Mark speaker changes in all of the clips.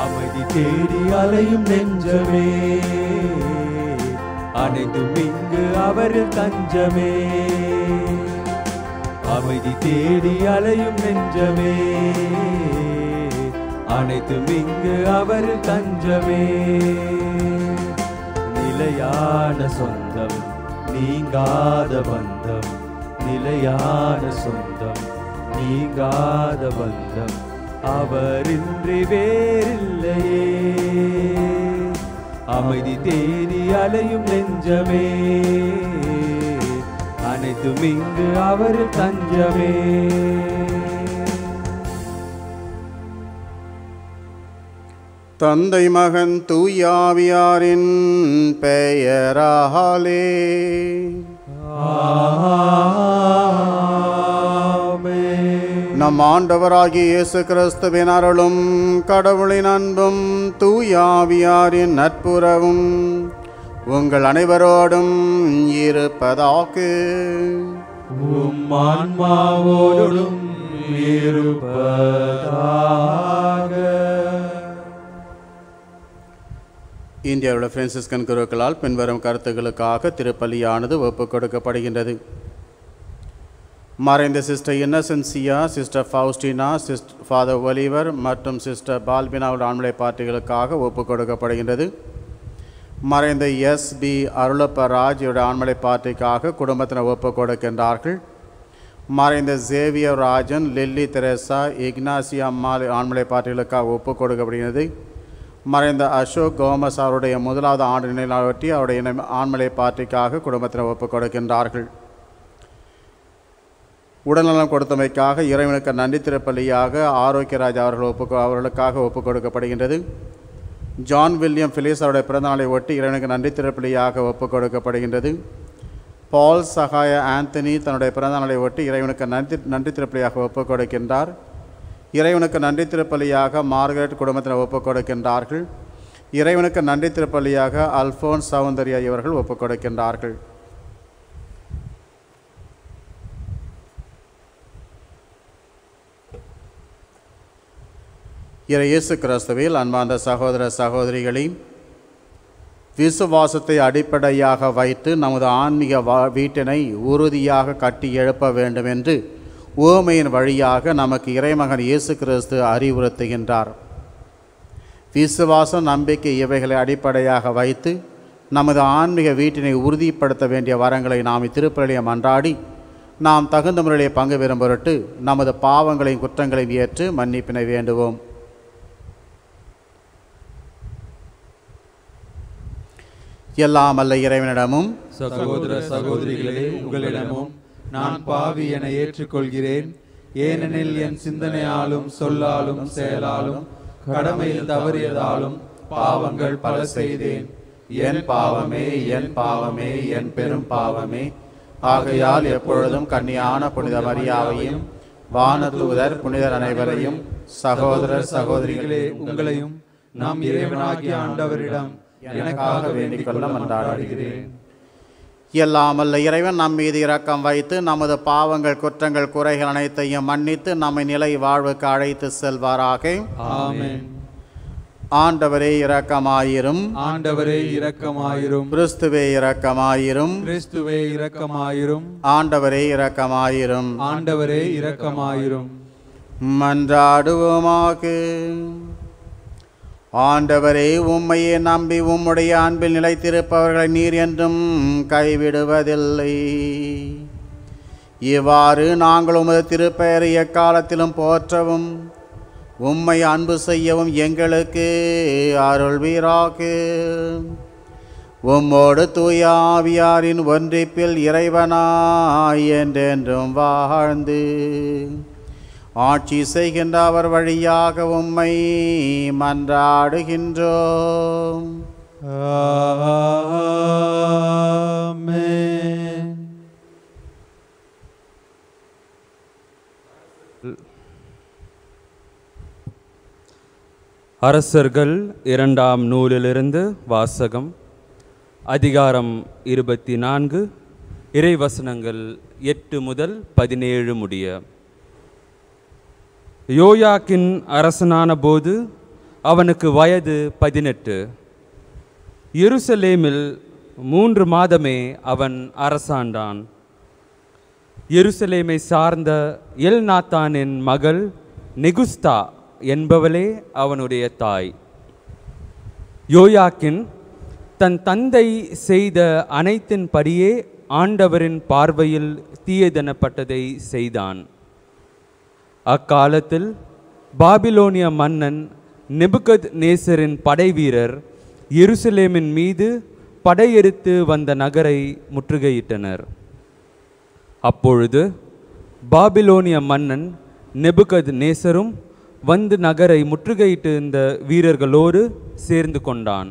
Speaker 1: அமைதி தேடி அலையும் நெஞ்சமே அனைத்தும் இங்கு அவரில் தஞ்சமே அமைதி தேடி அலையும் நெஞ்சமே அனைத்தும் இங்கு அவரில் தஞ்சமே நிலையான சொந்தம் நீங்காத பந்தம் நிலையான சொந்தம் நீங்காத பந்தம் அவரின்றி வேறில்லையே அமைதி தேடி அலையும் நெஞ்சமே அனைத்தும் இங்கு அவரில் தஞ்சமே
Speaker 2: தந்தை மகன் தூயாவியாரின் பெயராலே நம் ஆண்டவராகிய இயேசு கிறிஸ்துவின் அருளும் கடவுளின் அன்பும் தூயாவியாரின் நட்புறவும் உங்கள் அனைவரோடும் இருப்பதாக
Speaker 1: உம் ஆன்மாவோடும் இருப்பதாக
Speaker 2: இந்தியாவில் பிரான்சிஸ்கன் குருக்களால் பின்வரும் கருத்துக்களுக்காக திருப்பலியானது ஒப்புக் கொடுக்கப்படுகின்றது மறைந்த sister Innocentia sister Faustina sister father Oliver மற்றும் சிஸ்டர் பால்பினாவோட ஆண்மலை பார்ட்டிகளுக்காக ஒப்புக் கொடுக்கப்படுகின்றது மறைந்த எஸ் பி அருளப்பராஜ் இவருடைய ஆண்மலை பார்ட்டிக்காக குடும்பத்தினர் ஒப்புக் கொடுக்கின்றார்கள் மறைந்த Xavier Rajan Lily Theresa Ignasi Ammal ஆண்மலை பார்ட்டிகளுக்காக ஒப்புக் கொடுக்கப்படுகிறது மறைந்த அசோக் கோமஸ் அவருடைய முதலாவது ஆண்டு நிலையாளொட்டி அவருடைய இன- ஆண்மலை பார்ட்டிக்காக குடும்பத்தினர் ஒப்புக் கொடுக்கின்றார்கள் உடல்நலம் கொடுத்தமைக்காக இறைவனுக்கு நன்றி திருப்பலியாக ஆரோக்கியராஜ் அவர்கள் ஒப்பு அவர்களுக்காக ஒப்புக் கொடுக்கப்படுகின்றது ஜான் வில்லியம் பிலிஸ் அவருடைய பிறந்தநாளை ஒட்டி இறைவனுக்கு நன்றி திருப்பலியாக ஒப்புக் கொடுக்கப்படுகின்றது பால் சகாய ஆந்தனி தன்னுடைய பிறந்தநாளை ஒட்டி இறைவனுக்கு நன்றி நன்றி திருப்பலியாக ஒப்புக் கொடுக்கின்றார் இறைவனுக்கு நன்றி திருப்பலியாக மார்கரெட் குடும்பத்தினர் ஒப்புக் கொடுக்கின்றார்கள் இறைவனுக்கு நன்றி திருப்பலியாக அல்போன்ஸ் சௌந்தர்யா இவர்கள் ஒப்புக் கொடுக்கின்றார்கள் இறை இயேசு கிறிஸ்துவில் அன்பார்ந்த சகோதர சகோதரிகளே விசுவாசத்தை அடிப்படையாக வைத்து நமது ஆன்மீக வா வீட்டினை உறுதியாக கட்டி எழுப்ப வேண்டும் என்று உவமையின் வழியாக நமக்கு இறைமகன் இயேசு கிறிஸ்து அறிவுறுத்துகின்றார் விசுவாசம் நம்பிக்கை இவைகளை அடிப்படையாக வைத்து நமது ஆன்மீக வீட்டினை உறுதிப்படுத்த வேண்டிய வரங்களை நாம் திருப்பலியை மன்றாடி நாம் தகுந்த முறையிலே பங்கு பெறும் பொருட்டு நமது பாவங்களையும் குற்றங்களையும் ஏற்று மன்னிப்பினை வேண்டுவோம் எல்லாம் அல்ல இறைவனிடமும்
Speaker 3: சகோதர சகோதரிகளே உங்களிடமும் நான் பாவி என ஏற்றுக்கொள்கிறேன் ஏனெனில் என் சிந்தனையாலும் சொல்லாலும் செயலாலும் கடமையில் தவறியதாலும் பாவங்கள் பல செய்தேன்
Speaker 2: என் பாவமே என் பாவமே என் பெரும் பாவமே ஆகையால் எப்பொழுதும் கன்னியான புனித மரியாவையும் வானதூதர் புனிதர் அனைவரையும் சகோதரர் சகோதரிகளே
Speaker 3: சகோதரிகளே உங்களையும் நாம் இறைவனாகிய ஆண்டவரிடம் எனக்காக வேண்டிக் கொள்ள மன்றாடுகிறேன்
Speaker 2: எல்லாம் அல்ல இறைவன் நம் மீது இரக்கம் வைத்து நமது பாவங்கள் குற்றங்கள் குறைகள் அனைத்தையும் மன்னித்து நம்மை நிலை வாழ்வுக்கு அழைத்து செல்வாராக
Speaker 3: ஆமென்
Speaker 2: ஆண்டவரே இரக்கமாயிரும்
Speaker 3: ஆண்டவரே இரக்கமாயிரும்
Speaker 2: கிறிஸ்துவே இரக்கமாயிரும்
Speaker 3: கிறிஸ்துவே இரக்கமாயிரும்
Speaker 2: ஆண்டவரே இரக்கமாயிரும்
Speaker 3: ஆண்டவரே இரக்கமாயிரும்
Speaker 2: மன்றாடுவோமாக ஆண்டவரே உம்மையே நம்பி உம்முடைய அன்பில் நிலைத்திருப்பவர்களை நீர் என்றும் கைவிடுவதில்லை இவ்வாறு நாங்கள் உமது திருப்பெயரை எக்காலத்திலும் போற்றவும் உம்மை அன்பு செய்யவும் எங்களுக்கு அருள்வீராக உம்மோடு தூய ஆவியாரின் ஒன்றிப்பில் இறைவனாய் என்றென்றும் வாழ்ந்து ஆட்சி செய்கின்ற அவர் வழியாக உம்மை மன்றாடுகின்றோம்
Speaker 3: ஆமென்
Speaker 4: அரசர்கள் இரண்டாம் நூலிலிருந்து வாசகம் அதிகாரம் இருபத்தி நான்கு இறைவசனங்கள் எட்டு முதல் பதினேழு முடிய யோயாக்கின் அரசனான போது அவனுக்கு வயது பதினெட்டு எருசலேமில் மூன்று மாதமே அவன் அரசாண்டான் எருசலேமை சார்ந்த எல்நாத்தானின் மகள் நெகுஸ்தா என்பவளே அவனுடைய தாய் யோயாக்கின் தன் தந்தை செய்த அனைத்தின்படியே ஆண்டவரின் பார்வையில் தீயதெனப்பட்டதை செய்தான் அக்காலத்தில் பாபிலோனிய மன்னன் நெபுகத் நேசரின் படைவீரர் எருசலேமின் மீது படையெடுத்து வந்த நகரை முற்றுகையிட்டனர் அப்பொழுது பாபிலோனிய மன்னன் நெபுகத் நேசரும் வந்து நகரை முற்றுகையிட்டு இருந்த வீரர்களோடு சேர்ந்து கொண்டான்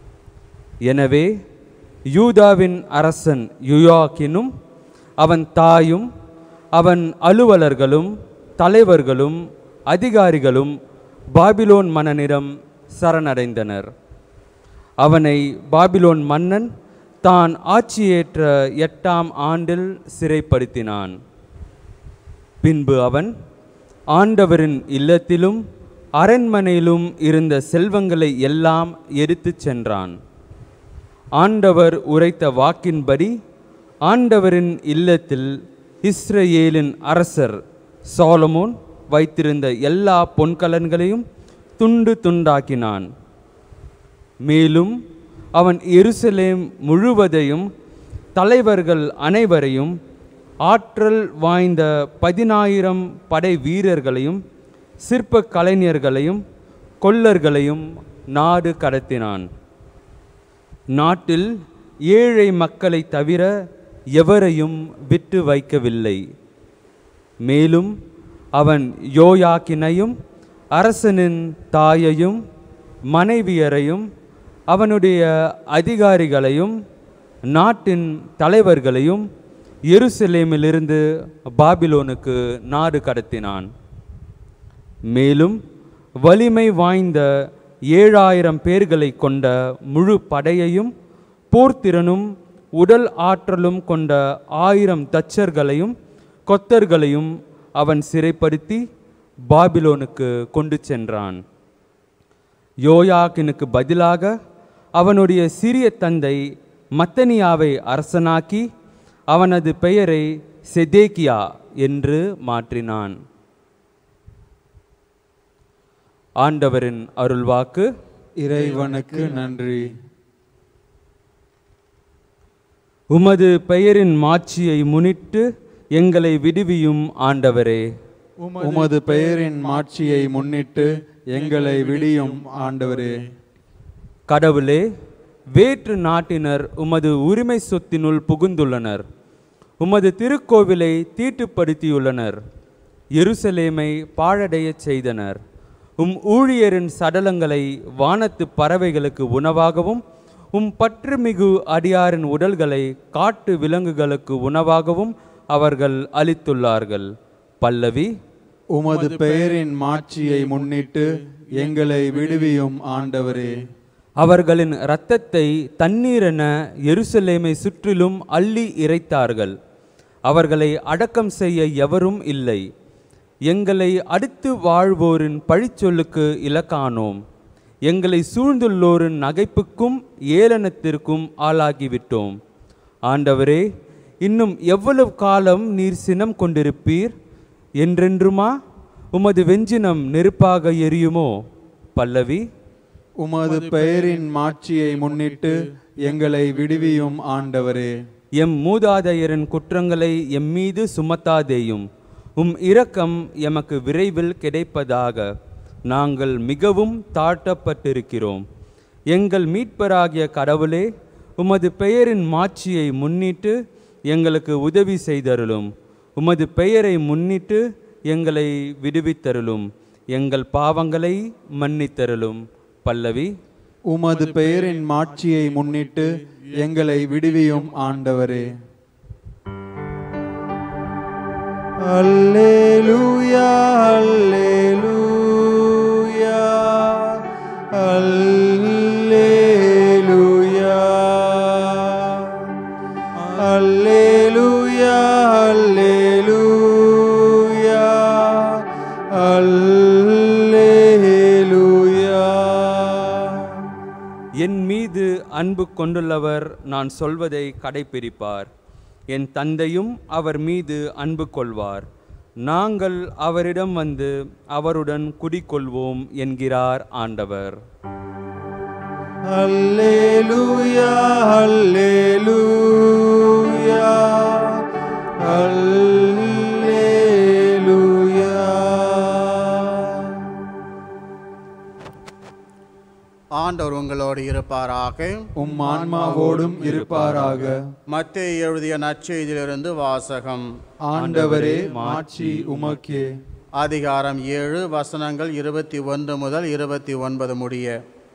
Speaker 4: எனவே யூதாவின் அரசன் யுயாக்கினும் அவன் தாயும் அவன் அலுவலர்களும் தலைவர்களும் அதிகாரிகளும் பாபிலோன் மன்னனிடம் சரணடைந்தனர் அவனை பாபிலோன் மன்னன் தான் ஆட்சியேற்ற எட்டாம் ஆண்டில் சிறைப்படுத்தினான் பின்பு அவன் ஆண்டவரின் இல்லத்திலும் அரண்மனையிலும் இருந்த செல்வங்களை எல்லாம் எடுத்துச் சென்றான் ஆண்டவர் உரைத்த வாக்கின்படி ஆண்டவரின் இல்லத்தில் இஸ்ரவேலின் அரசர் சாலமோன் வைத்திருந்த எல்லா பொன்கலன்களையும் துண்டு துண்டாக்கினான் மேலும் அவன் எருசலேம் முழுவதையும் தலைவர்கள் அனைவரையும் ஆற்றல் வாய்ந்த பதினாயிரம் படை வீரர்களையும் சிற்ப கலைஞர்களையும் கொல்லர்களையும் நாடு கடத்தினான் நாட்டில் ஏழை மக்களை தவிர எவரையும் விட்டு வைக்கவில்லை மேலும் அவன் யோயாக்கினையும் அரசனின் தாயையும் மனைவியரையும் அவனுடைய அதிகாரிகளையும் நாட்டின் தலைவர்களையும் எருசலேமிலிருந்து பாபிலோனுக்கு நாடு கடத்தினான் மேலும் வலிமை வாய்ந்த ஏழாயிரம் பேர்களை கொண்ட முழு படையையும் போர்த்திறனும் உடல் ஆற்றலும் கொண்ட ஆயிரம் தச்சர்களையும் கொத்தர்களையும் அவன் சிறைப்படுத்தி பாபிலோனுக்கு கொண்டு சென்றான் யோயாக்கினுக்கு பதிலாக அவனுடைய சிறிய தந்தை மத்தனியாவை அரசனாக்கி அவனது பெயரை செதேக்கியா என்று மாற்றினான் ஆண்டவரின் அருள்வாக்கு
Speaker 3: இறைவனுக்கு நன்றி
Speaker 4: உமது பெயரின் மாட்சியை முன்னிட்டு எங்களை விடுவியும் ஆண்டவரே
Speaker 3: உமது பெயரின் மாட்சியை முன்னிட்டு எங்களை விடியும் ஆண்டவரே
Speaker 4: கடவுளே வேற்று நாட்டினர் உமது உரிமை சொத்தினுள் புகுந்துள்ளனர் உமது திருக்கோவிலை தீட்டுப்படுத்தியுள்ளனர் எருசலேமை பாழடையச் செய்தனர் உம் ஊழியரின் சடலங்களை வானத்து பறவைகளுக்கு உணவாகவும் உம் பற்றுமிகு அடியாரின் உடல்களை காட்டு விலங்குகளுக்கு உணவாகவும் அவர்கள் அளித்துள்ளார்கள் பல்லவி
Speaker 3: உமது பெயரின் மாட்சியை முன்னிட்டு எங்களை விடுவியும் ஆண்டவரே
Speaker 4: அவர்களின் இரத்தத்தை தண்ணீரென எருசலேமை சுற்றிலும் அள்ளி இறைத்தார்கள் அவர்களை அடக்கம் செய்ய எவரும் இல்லை எங்களை அடுத்து வாழ்வோரின் பழிச்சொல்லுக்கு இலக்கானோம் எங்களை சூழ்ந்துள்ளோரின் நகைப்புக்கும் ஏளனத்திற்கும் ஆளாகிவிட்டோம் ஆண்டவரே இன்னும் எவ்வளவு காலம் நீர் சினம் கொண்டிருப்பீர் என்றென்றுமா உமது வெஞ்சினம் நெருப்பாக எரியுமோ பல்லவி
Speaker 3: உமது பெயரின் மாட்சியை முன்னிட்டு எங்களை விடுவியும் ஆண்டவரே
Speaker 4: எம் மூதாதையரின் குற்றங்களை எம் மீது சுமத்தாதேயும் உம் இரக்கம் எமக்கு விரைவில் கிடைப்பதாக நாங்கள் மிகவும் தாழ்த்தப்பட்டிருக்கிறோம் எங்கள் மீட்பராகிய கடவுளே உமது பெயரின் மாட்சியை முன்னிட்டு எங்களுக்கு உதவி செய்தருளும் உமது பெயரை முன்னிட்டு எங்களை விடுவித்தருளும் எங்கள் பாவங்களை மன்னித்தருளும் பல்லவி
Speaker 3: உமது பெயரின் மாட்சியை முன்னிட்டு எங்களை விடுவியும் ஆண்டவரே அல்லேலூயா அல்லேலூயா அல்லேலூயா அல்லேலூயா அல்லேலூயா அல்லேலூயா
Speaker 4: என் மீது அன்பு கொண்டுள்ளவர் நான் சொல்வதை கடைப்பிடிப்பார் என் தந்தையும் அவர் மீது அன்பு கொள்வார் நாங்கள் அவரிடம் வந்து அவருடன் குடிக்கொள்வோம் என்கிறார் ஆண்டவர்
Speaker 3: அல்லேலூயா அல்லேலூயா அல்லேலூயா
Speaker 2: ஆண்டவர் உங்களோடு இருப்பாராக
Speaker 3: உம் ஆன்மாவோடும் இருப்பாராக
Speaker 2: மத்தேயு எழுதிய நற்செய்தியிலிருந்து வாசகம்
Speaker 3: ஆண்டவரே மாட்சி உமக்கே
Speaker 2: அதிகாரம் ஏழு வசனங்கள் இருபத்தி ஒன்று முதல் இருபத்தி ஒன்பது முடிய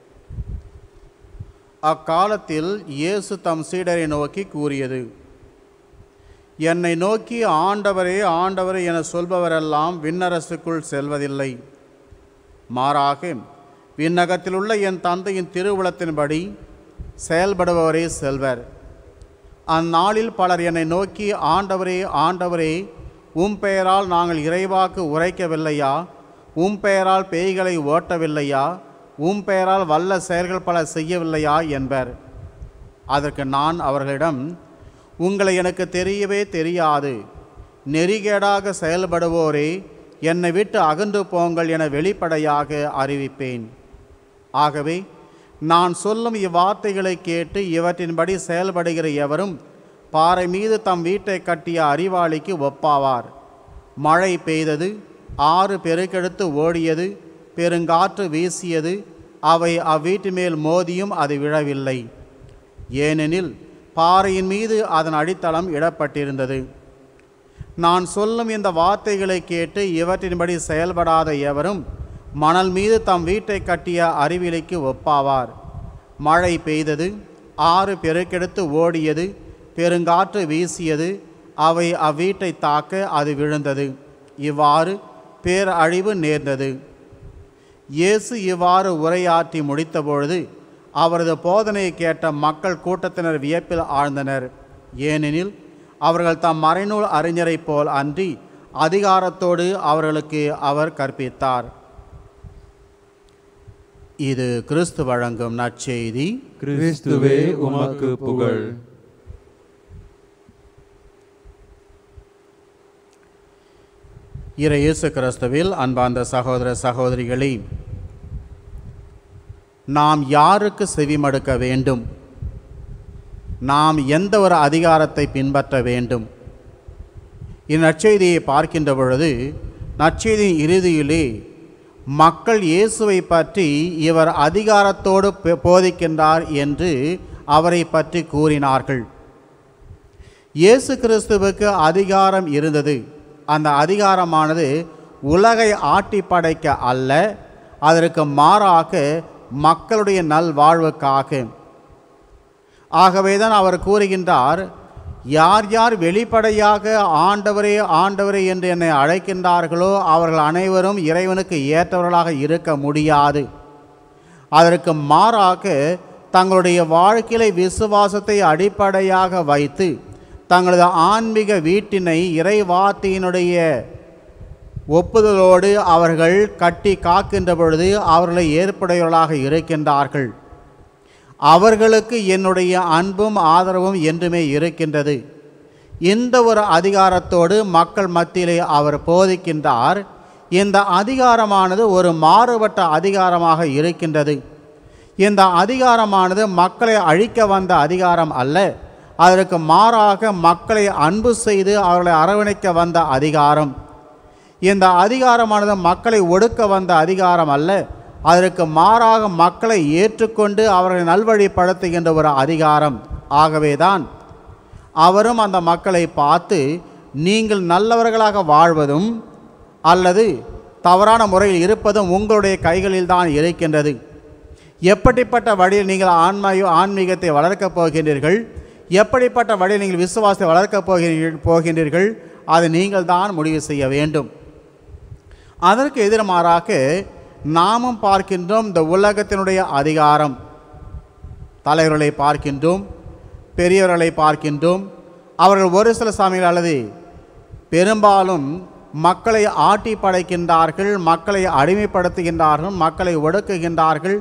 Speaker 2: அக்காலத்தில் இயேசு தம் சீடரை நோக்கி கூறியது என்னை நோக்கி ஆண்டவரே ஆண்டவரே என சொல்பவரெல்லாம் விண்ணரசுக்குள் செல்வதில்லை மாறாக விண்ணகத்திலுள்ள என் தந்தையின் திருவுளத்தின்படி செயல்படுபவரே செல்வர் அந்நாளில் பலர் என்னை நோக்கி ஆண்டவரே ஆண்டவரே உம் பெயரால் நாங்கள் இறைவாக்கு உரைக்கவில்லையா உம் பெயரால் பேய்களை ஓட்டவில்லையா உம் பெயரால் வல்ல செயல்கள் பல செய்யவில்லையா என்பர் அதற்கு நான் அவர்களிடம் உங்களை எனக்கு தெரியவே தெரியாது நெறிகேடாக செயல்படுவோரே என்னை விட்டு அகன்று போங்கள் என வெளிப்படையாக அறிவிப்பேன் ஆகவே நான் சொல்லும் இவ்வார்த்தைகளை கேட்டு இவற்றின்படி செயல்படுகிற எவரும் பாறை மீது தம் வீட்டை கட்டிய அறிவாளிக்கு ஒப்பாவார் மழை பெய்தது ஆறு பெருக்கெடுத்து ஓடியது பெருங்காற்று வீசியது அவை அவ்வீட்டு மேல் மோதியும் அது விழவில்லை ஏனெனில் பாறையின் மீது அதன் அடித்தளம் இடப்பட்டிருந்தது நான் சொல்லும் இந்த வார்த்தைகளை கேட்டு இவற்றின்படி செயல்படாத எவரும் மணல் மீது தம் வீட்டை கட்டிய அறிவிலைக்கு ஒப்பாவார் மழை பெய்தது ஆறு பெருக்கெடுத்து ஓடியது பெருங்காற்று வீசியது அவை அவ்வீட்டை தாக்க அது விழுந்தது இவ்வாறு பேரழிவு நேர்ந்தது இயேசு இவ்வாறு உரையாற்றி முடித்தபொழுது அவரது போதனையை கேட்ட மக்கள் கூட்டத்தினர் வியப்பில் ஆழ்ந்தனர் ஏனெனில் அவர்கள் தம் மறைநூல் அறிஞரைப் போல் அன்றி அதிகாரத்தோடு அவர்களுக்கு அவர் கற்பித்தார் இது கிறிஸ்து வழங்கும் நற்செய்தி
Speaker 3: கிறிஸ்துவே உமக்கு புகழ்
Speaker 2: இறை இயேசு கிறிஸ்துவில் அன்பார்ந்த சகோதர சகோதரிகளே நாம் யாருக்கு செவிமடுக்க வேண்டும் நாம் எந்த ஒரு அதிகாரத்தை பின்பற்ற வேண்டும் இந்நற்செய்தியை பார்க்கின்ற பொழுது நற்செய்தியின் இறுதியிலே மக்கள் இயேசுவை பற்றி இவர் அதிகாரத்தோடு பெ- போதிக்கின்றார் என்று அவரை பற்றி கூறினார்கள் இயேசு கிறிஸ்துவுக்கு அதிகாரம் இருந்தது அந்த அதிகாரமானது உலகை ஆட்டி படைக்க அல்ல அதற்கு மாறாக மக்களுடைய நல்வாழ்வுக்காக ஆகவேதான் அவர் கூறுகின்றார் யார் யார் வெளிப்படையாக ஆண்டவரே ஆண்டவரே என்று என்னை அழைக்கின்றார்களோ அவர்கள் அனைவரும் இறைவனுக்கு ஏற்றவர்களாக இருக்க முடியாது அதற்கு மாறாக தங்களுடைய வாழ்க்கையில விசுவாசத்தை அடிப்படையாக வைத்து தங்களது ஆன்மீக வீட்டினை இறைவார்த்தையினுடைய ஒப்புதலோடு அவர்கள் கட்டி காக்கின்ற பொழுது அவர்களை ஏற்புடையவர்களாக இருக்கின்றார்கள் அவர்களுக்கு என்னுடைய அன்பும் ஆதரவும் என்றுமே இருக்கின்றது இந்த ஒரு அதிகாரத்தோடு மக்கள் மத்தியிலே அவர் போதிக்கின்றார் இந்த அதிகாரமானது ஒரு மாறுபட்ட அதிகாரமாக இருக்கின்றது இந்த அதிகாரமானது மக்களை அழிக்க வந்த அதிகாரம் அல்ல அதற்கு மாறாக மக்களை அன்பு செய்து அவர்களை அரவணைக்க வந்த அதிகாரம் இந்த அதிகாரமானது மக்களை ஒடுக்க வந்த அதிகாரம் அல்ல அதற்கு மாறாக மக்களை ஏற்றுக்கொண்டு அவர்களை நல்வழிப்படுத்துகின்ற ஒரு அதிகாரம் ஆகவேதான் அவரும் அந்த மக்களை பார்த்து நீங்கள் நல்லவர்களாக வாழ்வதும் அல்லது தவறான முறையில் இருப்பதும் உங்களுடைய கைகளில் தான் இருக்கின்றது எப்படிப்பட்ட வழியில் நீங்கள் ஆன்ம ஆன்மீகத்தை வளர்க்கப் போகின்றீர்கள் எப்படிப்பட்ட வழியில் நீங்கள் விசுவாசத்தை வளர்க்கப் போகிறீர்கள் போகின்றீர்கள் அதை நீங்கள் தான் முடிவு செய்ய வேண்டும் அதற்கு எதிர்மாறாக நாமும் பார்க்கின்றோம் இந்த உலகத்தினுடைய அதிகாரம் தலைவர்களை பார்க்கின்றோம் பெரியவர்களை பார்க்கின்றோம் அவர்கள் ஒரு சில சமயங்கள் அல்லது பெரும்பாலும் மக்களை ஆட்டி படைக்கின்றார்கள் மக்களை அடிமைப்படுத்துகின்றார்கள் மக்களை ஒடுக்குகின்றார்கள்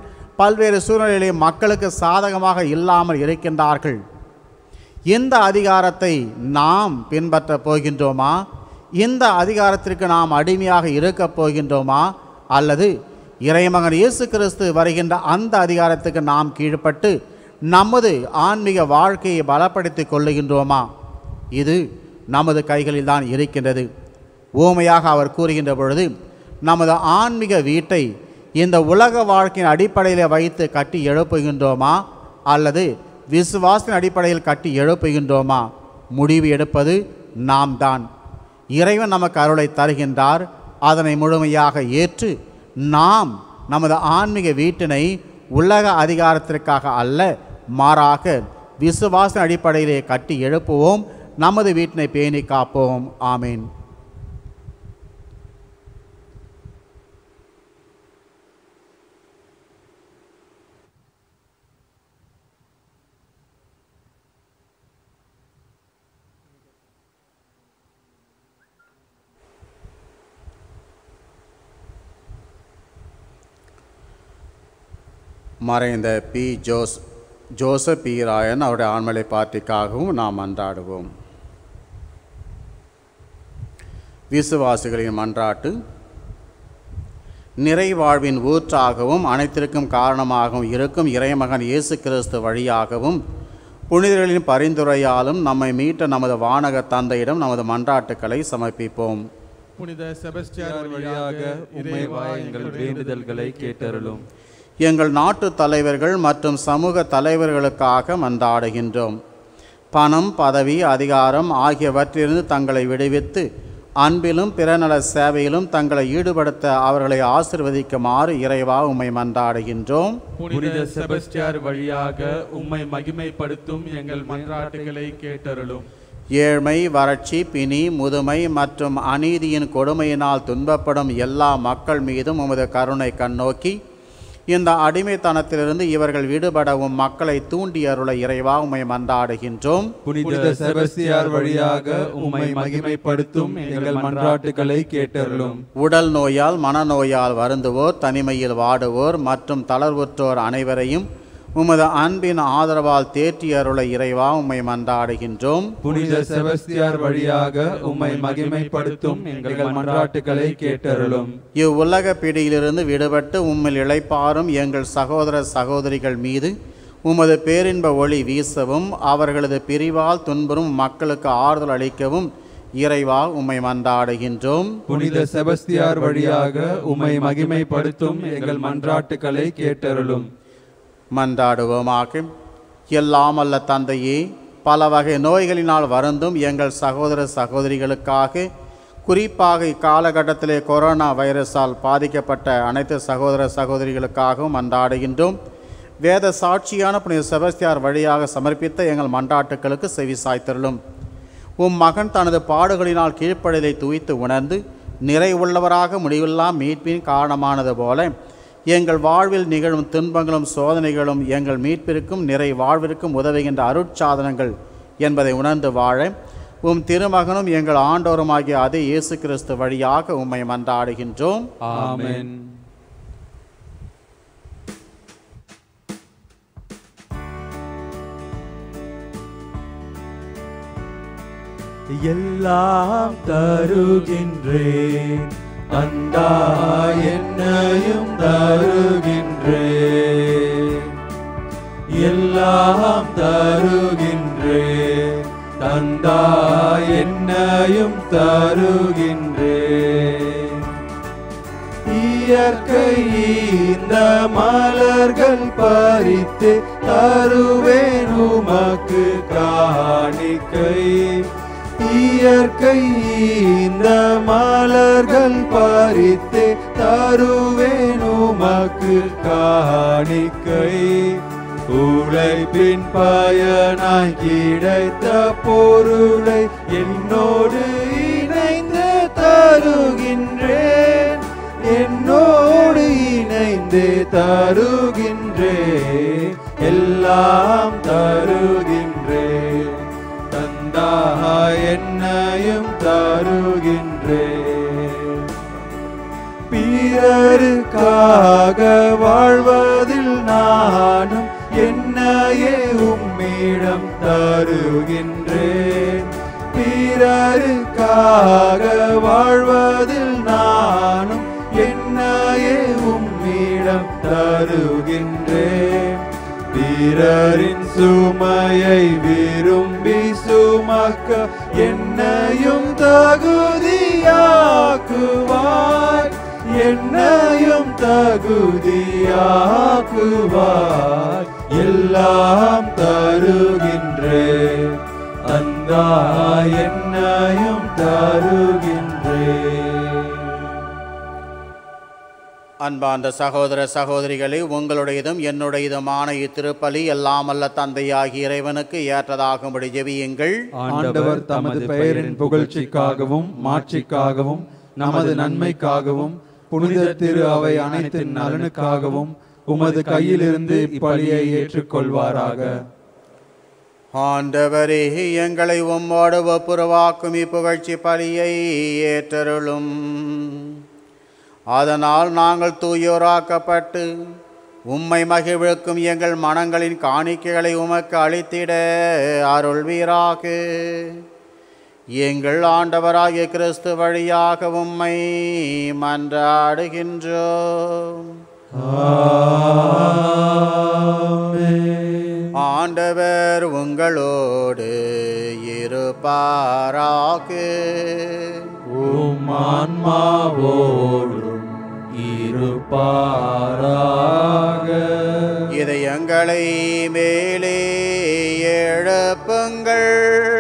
Speaker 2: பல்வேறு சூழ்நிலையிலே மக்களுக்கு சாதகமாக இல்லாமல் இருக்கின்றார்கள் இந்த அதிகாரத்தை நாம் பின்பற்றப் போகின்றோமா இந்த அதிகாரத்திற்கு நாம் அடிமையாக இருக்கப் போகின்றோமா அல்லது இறைமகன் இயேசு கிறிஸ்து வருகின்ற அந்த அதிகாரத்துக்கு நாம் கீழ்ப்பட்டு நமது ஆன்மீக வாழ்க்கையை பலப்படுத்திக் கொள்ளுகின்றோமா இது நமது கைகளில் தான் இருக்கின்றது ஊமையாக அவர் கூறுகின்ற பொழுது நமது ஆன்மீக வீட்டை இந்த உலக வாழ்க்கையின் அடிப்படையில் வைத்து கட்டி எழுப்புகின்றோமா அல்லது விசுவாசின் அடிப்படையில் கட்டி எழுப்புகின்றோமா முடிவு எடுப்பது நாம் தான் இறைவன் நமக்கு அருளை தருகின்றார் அதனை முழுமையாக ஏற்று நாம் நமது ஆன்மீக வீட்டினை உலக அதிகாரத்திற்காக அல்ல மாறாக விசுவாச அடிப்படையிலே கட்டி எழுப்புவோம் நமது வீட்டினை பேணி காப்போம் ஆமீன் மறைந்த P Jose Joseph P Rayan அவருடைய ஆண்மலை பார்ட்டிக்காகவும் நாம் மன்றாடுவோம் விசுவாசிகளின் மன்றாட்டு நிறைவாழ்வின் ஊற்றாகவும் அனைத்திற்கும் காரணமாகவும் இருக்கும் இறைமகன் இயேசு கிறிஸ்து வழியாகவும் புனிதர்களின் பரிந்துரையாலும் நம்மை மீட்ட நமது வானக தந்தையிடம் நமது மன்றாட்டுக்களை சமர்ப்பிப்போம்
Speaker 3: புனித
Speaker 4: செபஸ்டியார் வழியாக உம்மை எங்கள் வேண்டுதல்களை கேட்டருளும்
Speaker 2: எங்கள் நாட்டு தலைவர்கள் மற்றும் சமூக தலைவர்களுக்காக மன்றாடுகின்றோம் பணம் பதவி அதிகாரம் ஆகியவற்றிலிருந்து தங்களை விடுவித்து அன்பிலும் பிறநல சேவையிலும் தங்களை ஈடுபடுத்த அவர்களை ஆசிர்வதிக்குமாறு இறைவா உம்மை மன்றாடுகின்றோம்
Speaker 1: புனித செபஸ்டியார் வழியாக உம்மை மகிமைப்படுத்தும் எங்கள் மன்றாட்டுகளை கேட்டருளும்
Speaker 2: ஏழ்மை வறட்சி பிணி முதுமை மற்றும் அநீதியின் கொடுமையினால் துன்பப்படும் எல்லா மக்கள் மீதும் உமது கருணை கண்ணோக்கி இந்த அடிமைத்தனத்திலிருந்து இவர்கள் விடுபடவும் மக்களை தூண்டி அருள இறைவா உம்மை மன்றாடுகின்றோம்
Speaker 4: புனித செபஸ்டியார் வழியாக உம்மை மகிமைப்படுத்தும் எங்கள் மன்றாட்டுகளை கேட்டருளும்
Speaker 2: உடல் நோயால் மனநோயால் வருந்துவோர் தனிமையில் வாடுவோர் மற்றும் தளர்வுற்றோர் அனைவரையும் உமது அன்பின் ஆதரவால் தேற்றி அருள இறைவா உம்மை மன்றாடுகின்றோம்
Speaker 4: புனித செபஸ்டியார் வழியாக உம்மை மகிமைப்படுத்தும் எங்கள் மன்றாட்டுகளை கேட்டருளும்
Speaker 2: இவ்வுலக பிடியிலிருந்து விடுபட்டு உம்மில் இளைப்பாரும் எங்கள் சகோதர சகோதரிகள் மீது உமது பேரின்ப ஒளி வீசவும் அவர்களது பிரிவால் துன்புறும் மக்களுக்கு ஆறுதல் அளிக்கவும் இறைவா உம்மை மன்றாடுகின்றோம்
Speaker 4: புனித செபஸ்டியார் வழியாக உம்மை மகிமைப்படுத்தும் எங்கள் மன்றாட்டுகளை கேட்டருளும்
Speaker 2: மன்றாடுவோமாக எல்லாம் அல்ல தந்தையே பல வகை நோய்களினால் வருந்தும் எங்கள் சகோதர சகோதரிகளுக்காக குறிப்பாக இக்காலகட்டத்திலே கொரோனா வைரஸால் பாதிக்கப்பட்ட அனைத்து சகோதர சகோதரிகளுக்காகவும் மன்றாடுகின்றோம் வேத சாட்சியான புனித செபஸ்தியார் வழியாக சமர்ப்பித்த எங்கள் மன்றாட்டுக்களுக்கு செவி சாய்த்தருளும் உம் மகன் தனது பாடுகளினால் கீழ்ப்படிதை துய்த்து உணர்ந்து நிறைவுள்ளவராக முடிவில்லா மீட்பின் காரணமானது போல எங்கள் வாழ்வில் நிகழும் துன்பங்களும் சோதனைகளும் எங்கள் மீட்பிற்கும் நிறை வாழ்விற்கும் உதவுகின்ற அருட்சாதனங்கள் என்பதை உணர்ந்து வாழ உம் திருமகனும் எங்கள் ஆண்டோருமாகிய அதே இயேசு கிறிஸ்து வழியாக உம்மை மன்றாடுகின்றோம்
Speaker 4: ஆமென்
Speaker 1: எல்லாம் தருகின்றேன் தந்தா என்னையும் தருகின்றேன் எல்லாம் தருகின்றேன் தந்தா என்னையும் தருகின்றேன் இயற்கை இந்த மலர்கள் பறித்து தருவேன் உமக்கு காணிக்கை இயற்கை இந்த மலர்கள் பறித்து தருவேன் உமக்கு காணிக்கை உழைப்பின் பயனாய் கிடைத்த பொருளை என்னோடு இணைந்து தருகின்றேன் என்னோடு இணைந்து தருகின்றேன் எல்லாம் தருகின்றேன் தந்தா என்னையும் தருகின்றேன் பிறருக்காக வாழ்வதில் நான் உம்மிடம் தருகின்றேன் பிறருக்காக வாழ்வதில் நானும் என்னையே உம்மிடம் தருகின்றேன் பிறரின் சுமையை விரும்பி சுமக்க என்னையும் தகுதியாக்குவாய் என்னையும் தகுதியாக்குவாய் எல்லாம் தருகின்றேன் அந்தா என்னையும் தருகின்றேன்
Speaker 2: அன்பார்ந்த சகோதர சகோதரிகளே உங்களுடையதும் என்னுடையதுமான இத்திருப்பலி எல்லாம் அல்ல தந்தையாகிய இறைவனுக்கு ஏற்றதாகும்படி ஜெபியுங்கள்
Speaker 1: ஆண்டவர் தமது பெயரின் புகழ்ச்சிக்காகவும் மாட்சிக்காகவும் நமது நன்மைக்காகவும் புனித திரு அவை அனைத்தின் நலனுக்காகவும் உமது கையிலிருந்து இப்பலியை ஏற்றுக்கொள்வாராக
Speaker 2: ஆண்டவரே எங்களை உம்மோடு ஒப்புரவாக்கும் இப்புகழ்ச்சி பலியை ஏற்றருளும் அதனால் நாங்கள் தூயோராக்கப்பட்டு உம்மை மகிழ்விக்கும் எங்கள் மனங்களின் காணிக்கைகளை உமக்கு அளித்திட அருள்வீராக எங்கள் ஆண்டவராகிய கிறிஸ்து வழியாக உம்மை மன்றாடுகின்றோம் ஆண்டவர் உங்களோடு இருப்பாராக
Speaker 1: உம் ஆன்மாவோடும் இருப்பாராக
Speaker 2: இதயங்களை மேலே எழுப்புங்கள்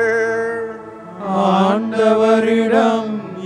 Speaker 1: ஆண்டவரிடம்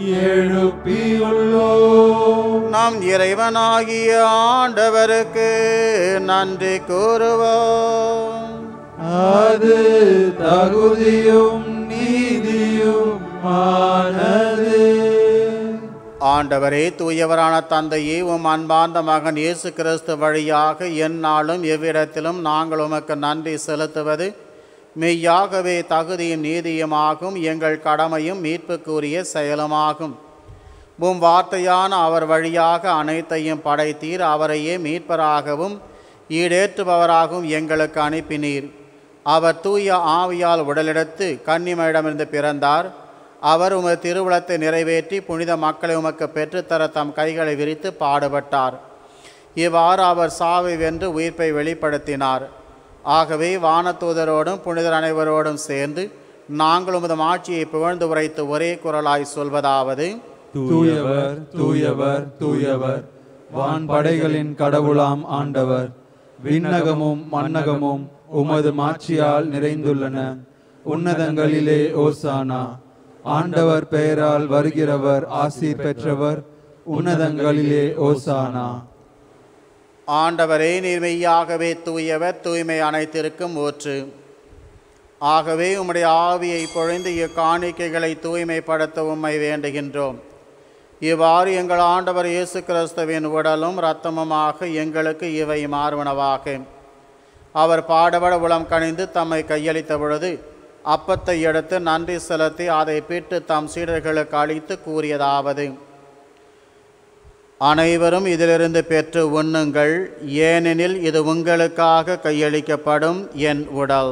Speaker 1: எழுப்பியுள்ளோம்
Speaker 2: நாம் இறைவனாகிய ஆண்டவருக்கு நன்றி கூறுவோம்
Speaker 1: அது தகுதியும் நீதியும் ஆனது
Speaker 2: ஆண்டவரே தூயவரான தந்தையே உம் அன்பார்ந்த மகன் இயேசு கிறிஸ்து வழியாக எந்நாளும் எவ்விடத்திலும் நாங்கள் உமக்கு நன்றி செலுத்துவது மெய்யாகவே தகுதியும் நீதியுமாகும் எங்கள் கடமையும் மீட்புக்குரிய செயலுமாகும் உம் வார்த்தையான அவர் வழியாக அனைத்தையும் படைத்தீர் அவரையே மீட்பராகவும் ஈடேற்றுபவராகவும் எங்களுக்கு அனுப்பினீர் அவர் தூய ஆவியால் உடலெடுத்து கன்னிமையிடமிருந்து பிறந்தார் அவர் உமது திருவுளத்தை நிறைவேற்றி புனித மக்களை உமக்கு பெற்றுத்தர தம் கைகளை விரித்து பாடுபட்டார் இவ்வாறு அவர் சாவை வென்று உயிர்ப்பை வெளிப்படுத்தினார் ஆகவே வானதூதரோடும் புனிதர் அனைவரோடும் சேர்ந்து நாங்கள் உமது ஆட்சியை புகழ்ந்து உரைத்து ஒரே குரலாய் சொல்வதாவது
Speaker 1: தூயவர் தூயவர் தூயவர் வான்படைகளின் கடவுளாம் ஆண்டவர் விண்ணகமும் மன்னகமும் உமது மாட்சியால் நிறைந்துள்ளன உன்னதங்களிலே ஓசானா ஆண்டவர் பெயரால் வருகிறவர் ஆசீர் பெற்றவர் உன்னதங்களிலே ஓசானா
Speaker 2: ஆண்டவரே நீர் மெய்யாகவே தூயவர் தூய்மை அனைத்திற்கும் ஊற்று ஆகவே உம்முடைய ஆவியை பொழிந்து இக்காணிக்கைகளை தூய்மைப்படுத்த உம்மை வேண்டுகின்றோம் இவ்வாறு எங்கள் ஆண்டவர் இயேசு கிறிஸ்துவின் உடலும் இரத்தமுமாக எங்களுக்கு இவை மாறுவனவாக அவர் பாடுபட உளம் கணிந்து தம்மை கையளித்த பொழுது அப்பத்தை எடுத்து நன்றி செலுத்தி அதை பிட்டு தம் சீடர்களுக்கு அளித்து கூறியதாவது அனைவரும் இதிலிருந்து பெற்று உண்ணுங்கள் ஏனெனில் இது உங்களுக்காக கையளிக்கப்படும் என் உடல்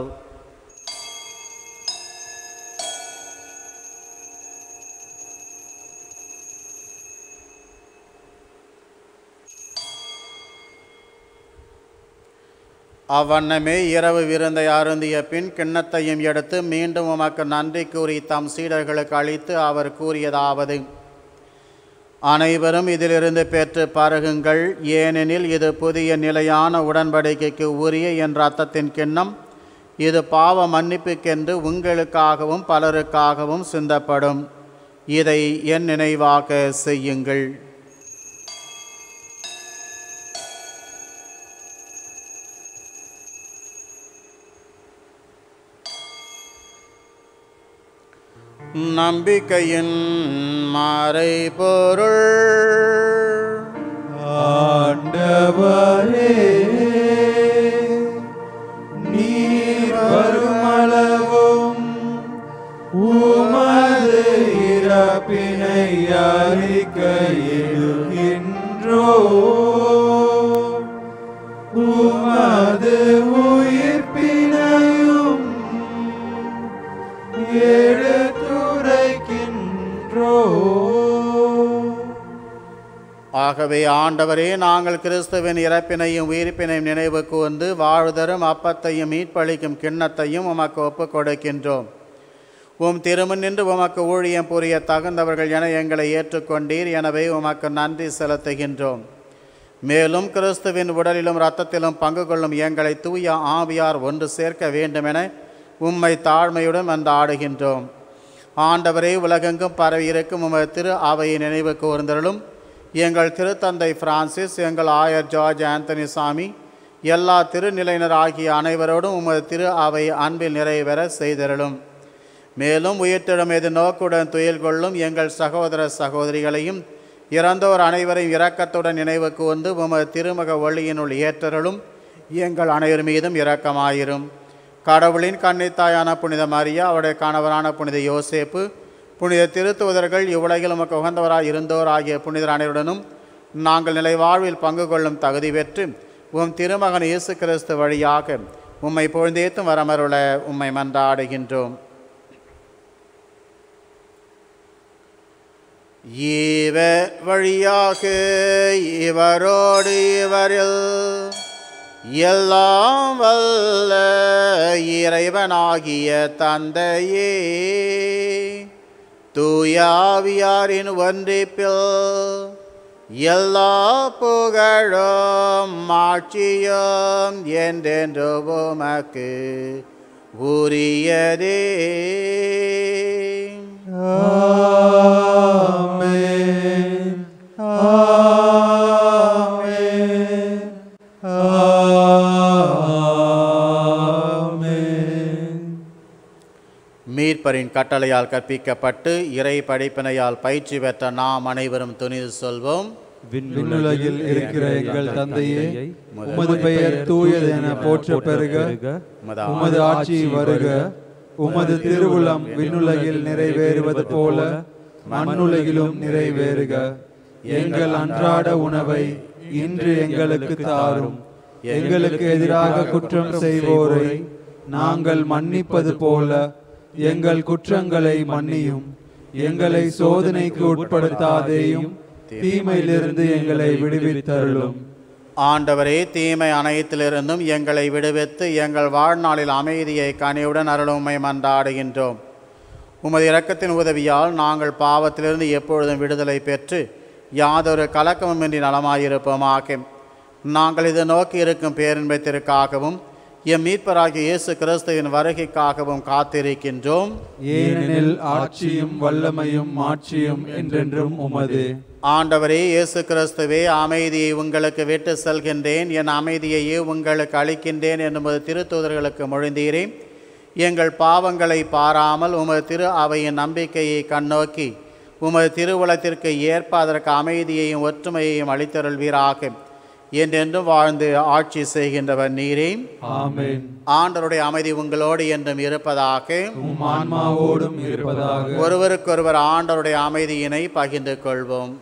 Speaker 2: அவ்வண்ணமே இரவு விருந்தை அருந்திய பின் கிண்ணத்தையும் எடுத்து மீண்டும் உமக்கு நன்றி கூறி தம் சீடர்களுக்கு அளித்து அவர் கூறியதாவது அனைவரும் இதிலிருந்து பெற்று பருகுங்கள் ஏனெனில் இது புதிய நிலையான உடன்படிக்கைக்கு உரிய என் ரத்தத்தின் கிண்ணம் இது பாவ மன்னிப்புக்கென்று உங்களுக்காகவும் பலருக்காகவும் சிந்தப்படும் இதை என் நினைவாக செய்யுங்கள் நம்பிக்கையின் மறைபொருள்
Speaker 1: ஆண்டவரே நீர் வருமளவும் உமது இறப்பினை அறிக்கையிடுகின்றோ உமது உயிர்ப்பினையும்
Speaker 2: ஆகவே ஆண்டவரே நாங்கள் கிறிஸ்துவின் இறப்பினையும் உயிர்ப்பினையும் நினைவு கூர்ந்து வாழ்தரும் அப்பத்தையும் மீட்பளிக்கும் கிண்ணத்தையும் உமக்கு ஒப்புக் கொடுக்கின்றோம் உம் திருமண் நின்று உமக்கு ஊழியம் புரிய தகுந்தவர்கள் என எங்களை ஏற்றுக்கொண்டீர் எனவே உமக்கு நன்றி செலுத்துகின்றோம் மேலும் கிறிஸ்துவின் உடலிலும் இரத்தத்திலும் பங்கு கொள்ளும் எங்களை தூய ஆவியார் ஒன்று சேர்க்க வேண்டுமென உம்மை தாழ்மையுடன் ஆடுகின்றோம் ஆண்டவரே உலகெங்கும் பரவி இருக்கும் உமது திரு அவையை நினைவு கூர்ந்தருளும் எங்கள் திருத்தந்தை பிரான்சிஸ் எங்கள் ஆயர் ஜார்ஜ் ஆந்தனி சாமி எல்லா திருநிலையினர் ஆகிய அனைவரோடும் உமது திரு அவை அன்பில் நிறைவேற செய்தருளும் மேலும் உயிர்த்திடம் எது நோக்குடன் துயில் கொள்ளும் எங்கள் சகோதர சகோதரிகளையும் இறந்தோர் அனைவரையும் இரக்கத்துடன் நினைவு கூர்ந்து உமது திருமக ஒளியினுள் ஏற்றருளும் எங்கள் அனைவர் மீதும் இரக்கமாயிரும் கடவுளின் கன்னித்தாயான புனித மரியா அவருடைய கணவரான புனித யோசேப்பு புனித திருத்துவதர்கள் இவ்வுலகில் உமக்கு உகந்தவராய் இருந்தோர் ஆகிய புனிதர் அனைவருடனும் நாங்கள் நிலை வாழ்வில் பங்கு கொள்ளும் தகுதி பெற்று உம் திருமகன் இயேசு கிறிஸ்து வழியாக உம்மை பொழுந்தேத்தும் வரமருள உம்மை மன்றாடுகின்றோம் இவர் வழியாக இவரோடு இவரில் எல்லாம் வல்ல இறைவனாகிய தந்தையே தூயாவியாரின் ஒன்றிப்பில் எல்லா புகழும் மாட்சியும் என்றென்று உமக்கு உரியதே
Speaker 1: ஆமென் ஆமென் ஆமென்
Speaker 2: மீட்பரின் கட்டளையால் கற்பிக்கப்பட்டு இறை படிப்பினையால் பயிற்சி பெற்ற நாம் அனைவரும் துணிது சொல்வோம்
Speaker 1: விண்ணுலகில் இருக்கிற எங்கள் தந்தையே உமது பெயர் தூயது என போற்ற பெறுக உமது ஆட்சி வருக உமது திருவுளம் விண்ணுலகில் நிறைவேறுவது போல மண்ணுலகிலும் நிறைவேறுக எங்கள் அன்றாட உணவை இன்று எங்களுக்கு தாரும் எங்களுக்கு எதிராக குற்றம் செய்வோரை நாங்கள் மன்னிப்பது போல எங்கள் குற்றங்களை மன்னியும் எங்களை சோதனைக்கு உட்படுத்தாதேயும் தீமையிலிருந்து எங்களை விடுவித்தருளும்
Speaker 2: ஆண்டவரே தீமை அனைத்திலிருந்தும் எங்களை விடுவித்து எங்கள் வாழ்நாளில் அமைதியை கனிவுடன் அருளுமை மன்றாடுகின்றோம் உமது இரக்கத்தின் உதவியால் நாங்கள் பாவத்திலிருந்து எப்பொழுதும் விடுதலை பெற்று யாதொரு கலக்கமுமின்றி நலமாயிருப்போமாக நாங்கள் இதை நோக்கி இருக்கும் பேரின்பத்திற்காகவும் எம் மீட்பராகிய இயேசு கிறிஸ்துவின் வருகைக்காகவும் காத்திருக்கின்றோம்
Speaker 1: ஏனெனில் ஆட்சியும் வல்லமையும் மாட்சியும் என்றென்றும் உமது
Speaker 2: ஆண்டவரே இயேசு கிறிஸ்துவே அமைதியை உங்களுக்கு விட்டு செல்கின்றேன் என் அமைதியையே உங்களுக்கு அளிக்கின்றேன் என்பது திருத்தூதர்களுக்கு மொழிந்தீரே எங்கள் பாவங்களை பாராமல் உமது திரு அவையின் நம்பிக்கையை கண்ணோக்கி உமது திருவுளத்திற்கு ஏற்ப அதற்கு அமைதியையும் ஒற்றுமையையும் அளித்தருள்வீராக என்றென்றும் வாழ்ந்து ஆட்சி செய்கின்றவர் நீரே
Speaker 1: ஆமென்
Speaker 2: ஆண்டவருடைய அமைதி உங்களோடு என்றும் இருப்பதாக
Speaker 1: உம் ஆன்மாவோடும் இருப்பதாக
Speaker 2: ஒருவருக்கொருவர் ஆண்டவருடைய அமைதியினை பகிர்ந்து கொள்வோம்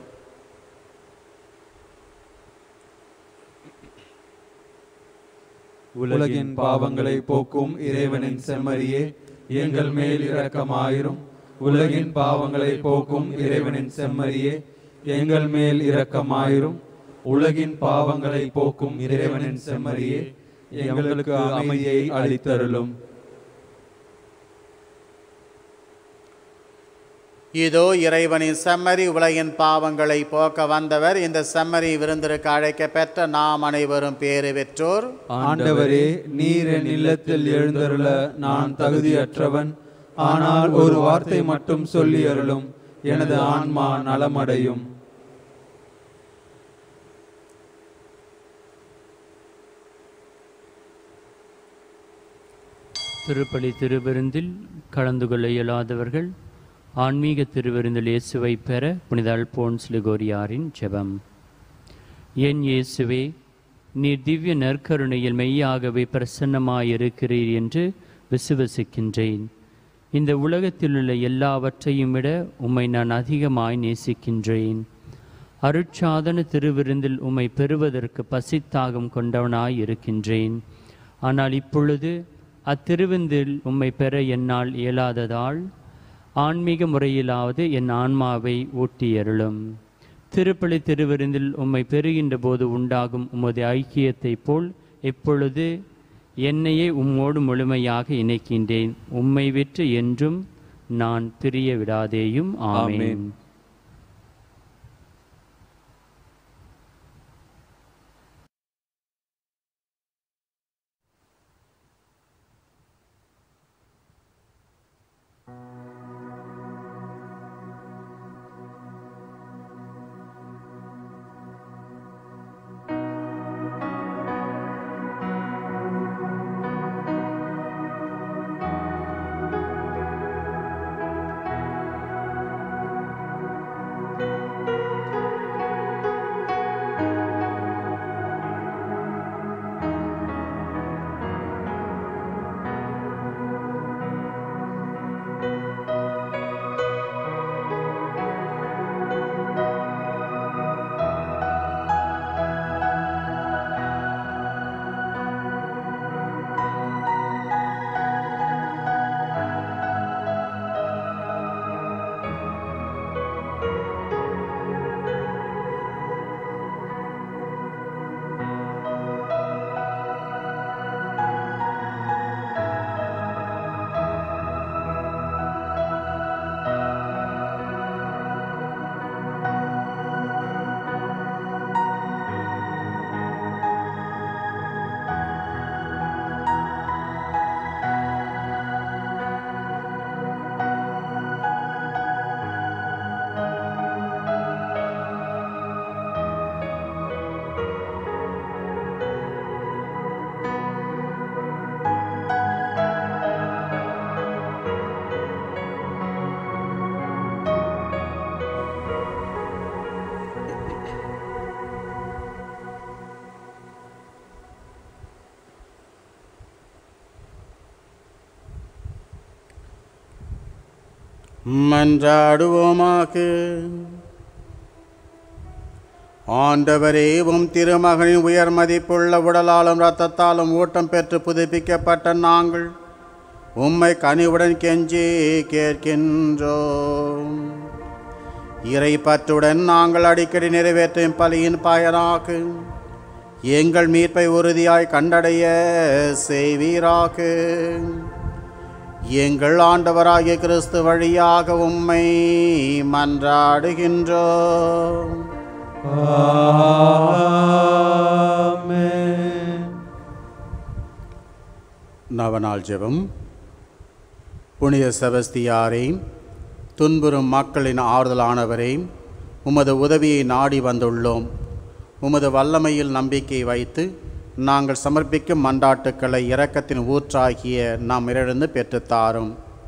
Speaker 1: உலகின் பாவங்களை போக்கும் இறைவனின் செம்மறியே எங்கள் மேல் இரக்கமாயிரும் உலகின் பாவங்களை போக்கும் இறைவனின் செம்மறியே எங்கள் மேல் இரக்கமாயிரும் உலகின் பாவங்களை போக்கும் இறைவனின் செம்மறியே எங்களுக்கு அமைதியை அளித்தருளும்
Speaker 2: இதோ இறைவனின் செம்மறி உலகின் பாவங்களை போக்க வந்தவர் இந்த செம்மறி விருந்திற்கு அழைக்க பெற்ற நாம் அனைவரும் பேறு பெற்றோர்
Speaker 1: ஆண்டவரே நீர் என் இல்லத்தில் எழுந்தருள நான் தகுதியற்றவன் ஆனால் ஒரு வார்த்தை மட்டும் சொல்லி அருளும் எனது ஆன்மா நலமடையும்
Speaker 5: திருப்பலி திருவிருந்தில் கலந்து கொள்ள இயலாதவர்கள் ஆன்மீக திருவிருந்தில் இயேசுவை பெற புனித அல்போன்ஸ் லிகோரியாரின் ஜெபம் என் இயேசுவே நீர் திவ்ய நற்கருணையில் மெய்யாகவே பிரசன்னமாயிருக்கிறீர் என்று விசுவசிக்கின்றேன் இந்த உலகத்தில் உள்ள எல்லாவற்றையும் விட உம்மை நான் அதிகமாய் நேசிக்கின்றேன் அருட்சாதன திருவிருந்தில் உம்மை பெறுவதற்கு பசித்தாகம் கொண்டவனாய் இருக்கின்றேன் ஆனால் இப்பொழுது அத்திருவிருந்தில் உம்மை பெற என்னால் இயலாததால் ஆன்மீக முறையிலாவது என் ஆன்மாவை ஊட்டியருளும் திருப்பலி திருவிருந்தில் உம்மை பெறுகின்ற போது உண்டாகும் உமது ஐக்கியத்தைப் போல் எப்பொழுது என்னையே உம்மோடு முழுமையாக இணைக்கின்றேன் உம்மை விற்று என்றும் நான் பிரிய விடாதேயும் ஆமென்
Speaker 4: ஆமென்.
Speaker 2: மன்றாடுவோமாக ஆண்டவரே உம் திருமகனின் உயர் மதிப்புள்ள உடலாலும் இரத்தத்தாலும் ஊட்டம் பெற்று புதுப்பிக்கப்பட்ட நாங்கள் உம்மை கனிவுடன் கெஞ்சி கேட்கின்றோம் இறை பற்றுடன் நாங்கள் அடிக்கடி நிறைவேற்றும் பலியின் பயனாக எங்கள் மீட்பை உறுதியாய் கண்டடைய செய்வீராக எங்கள் ஆண்டவராகிய கிறிஸ்து வழியாக உம்மை மன்றாடுகின்றோம்
Speaker 1: ஆமென்.
Speaker 2: நவநாள் ஜெபம் புனித செபஸ்தியாரே துன்புறும் மக்களின் ஆறுதலானவரே உமது உதவியை நாடி வந்துள்ளோம் உமது வல்லமையில் நம்பிக்கை வைத்து நாங்கள் சமர்ப்பிக்கும் மன்றாட்டுக்களை இரக்கத்தின் ஊற்றாகிய நாம் இருந்து பெற்றுத்தாரும்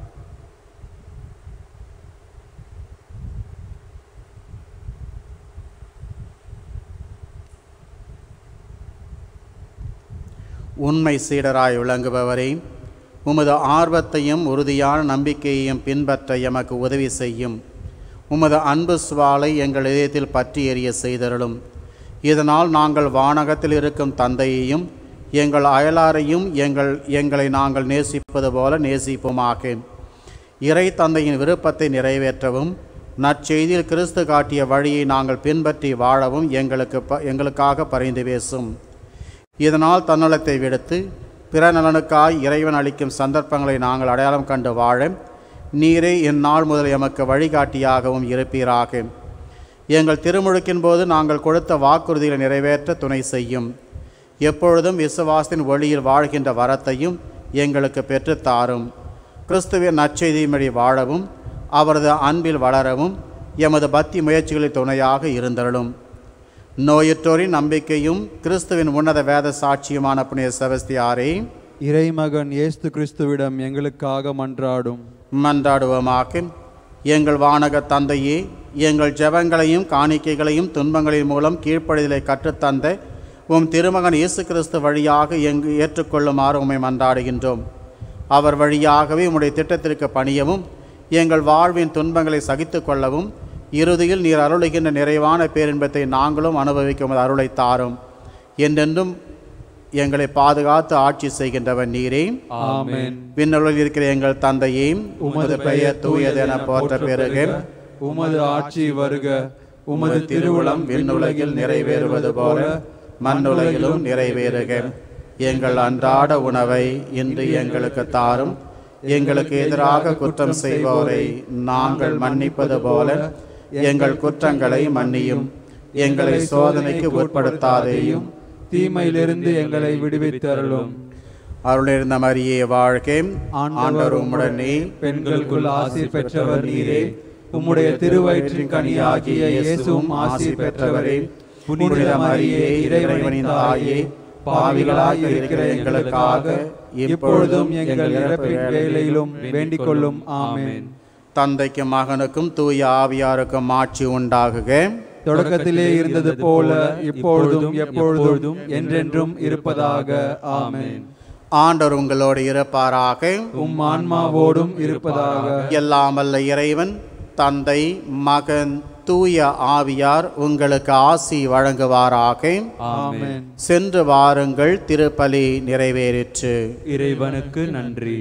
Speaker 2: உண்மை சீடராய் விளங்குபவரே உமது ஆர்வத்தையும் உறுதியான நம்பிக்கையையும் பின்பற்ற எமக்கு உதவி செய்யும் உமது அன்பு சுவாலை எங்கள் இதயத்தில் பற்றி எறிய செய்தருளும் இதனால் நாங்கள் வானகத்தில் இருக்கும் தந்தையையும் எங்கள் அயலாரையும் எங்கள் எங்களை நாங்கள் நேசிப்பது போல நேசிப்போமாக இறை தந்தையின் விருப்பத்தை நிறைவேற்றவும் நற்செய்தியில் கிறிஸ்து காட்டிய வழியை நாங்கள் பின்பற்றி வாழவும் எங்களுக்கு ப எங்களுக்காக பரிந்து பேசும் இதனால் தன்னலத்தை விடுத்து பிற நலனுக்காய் இறைவன் அளிக்கும் சந்தர்ப்பங்களை நாங்கள் அடையாளம் கண்டு வாழ நீரே இந்நாள் முதல் எமக்கு வழிகாட்டியாகவும் இருப்பீராக எங்கள் திருமுழுக்கின் போது நாங்கள் கொடுத்த வாக்குறுதிகளை நிறைவேற்ற துணை செய்யும் எப்பொழுதும் விசுவாசத்தின் ஒளியில் வாழ்கின்ற வரத்தையும் எங்களுக்கு பெற்றுத் தாரும் கிறிஸ்துவின் நற்செய்தியின்படி வாழவும் அவரது அன்பில் வளரவும் எமது பக்தி முயற்சிகளில் துணையாக இருந்தருளும் நோயுற்றோரின் நம்பிக்கையும் கிறிஸ்துவின் உன்னத வேத சாட்சியுமான புனித செபஸ்தியாரே
Speaker 1: இறைமகன் இயேசு கிறிஸ்துவிடம் எங்களுக்காக மன்றாடும்
Speaker 2: மன்றாடுவோமாக எங்கள் வானக தந்தையே எங்கள் ஜெபங்களையும் காணிக்கைகளையும் துன்பங்களின் மூலம் கீழ்ப்படிதலை கற்றுத்தந்த உம் திருமகன் இயேசு கிறிஸ்து வழியாக எங்கு ஏற்றுக்கொள்ளுமாறு உம்மை மன்றாடுகின்றோம் அவர் வழியாகவே உம்முடைய திட்டத்திற்கு பணியவும் எங்கள் வாழ்வின் துன்பங்களை சகித்து கொள்ளவும் இறுதியில் நீர் அருளுகின்ற நிறைவான பேரின்பத்தை நாங்களும் அனுபவிக்கும் அருளை தாரும் என்றென்றும் எங்களை பாதுகாத்து ஆட்சி செய்கின்றவன் நீரே
Speaker 1: ஆமென்
Speaker 2: விண்ணுலகில் இருக்கிற எங்கள் தந்தையே
Speaker 1: உமது பெயர் தூயது என போற்ற பெருக உமது ஆட்சி வருக
Speaker 2: உமது திருவுளம் விண்ணுலகில் நிறைவேறுவது போல மண்ணுலகிலும் நிறைவேறுக எங்கள் அன்றாட உணவை இன்று எங்களுக்கு தாரும் எங்களுக்கு எதிராக குற்றம் செய்வோரை நாங்கள் மன்னிப்பது போல எங்கள் குற்றங்களை மன்னியும் எங்களை சோதனைக்கு உட்படுத்தாதேயும்
Speaker 1: தீமையிலிருந்து எங்களை விடுவித்தருளும்
Speaker 2: அருளிருந்த மரியே வாழ்க்கை ஆண்டவர் உம்முடனே
Speaker 1: பெண்களுக்குள் ஆசீர் பெற்றவர் நீரே உம்முடைய திருவயிற்றின் கனியாகிய இயேசுவும் ஆசீர் பெற்றவரே புனித மரியே இறைவனின் தாயே பாவிகளாய் இருக்கிற எங்களுக்காக இப்பொழுதும் எங்கள் இறப்பின் வேலையிலும் வேண்டிக் கொள்ளும் ஆமென்
Speaker 2: தந்தைக்கும் மகனுக்கும் தூய ஆவியாருக்கும் ஆட்சி உண்டாகுக
Speaker 1: தொடக்கத்திலே இருந்தது போல இப்பொழுதும் எப்பொழுதும் என்றென்றும் இருப்பதாக ஆமென்
Speaker 2: ஆண்டவர் உங்களோடு இருப்பாராக
Speaker 1: உம் ஆன்மாவோடும் இருப்பதாக
Speaker 2: எல்லாம் வல்ல இறைவன் தந்தை மகன் தூய ஆவியார் உங்களுக்கு ஆசி வழங்குவாராக
Speaker 1: ஆமென்
Speaker 2: சென்று வாருங்கள் திருப்பலி நிறைவேறிற்று
Speaker 1: இறைவனுக்கு நன்றி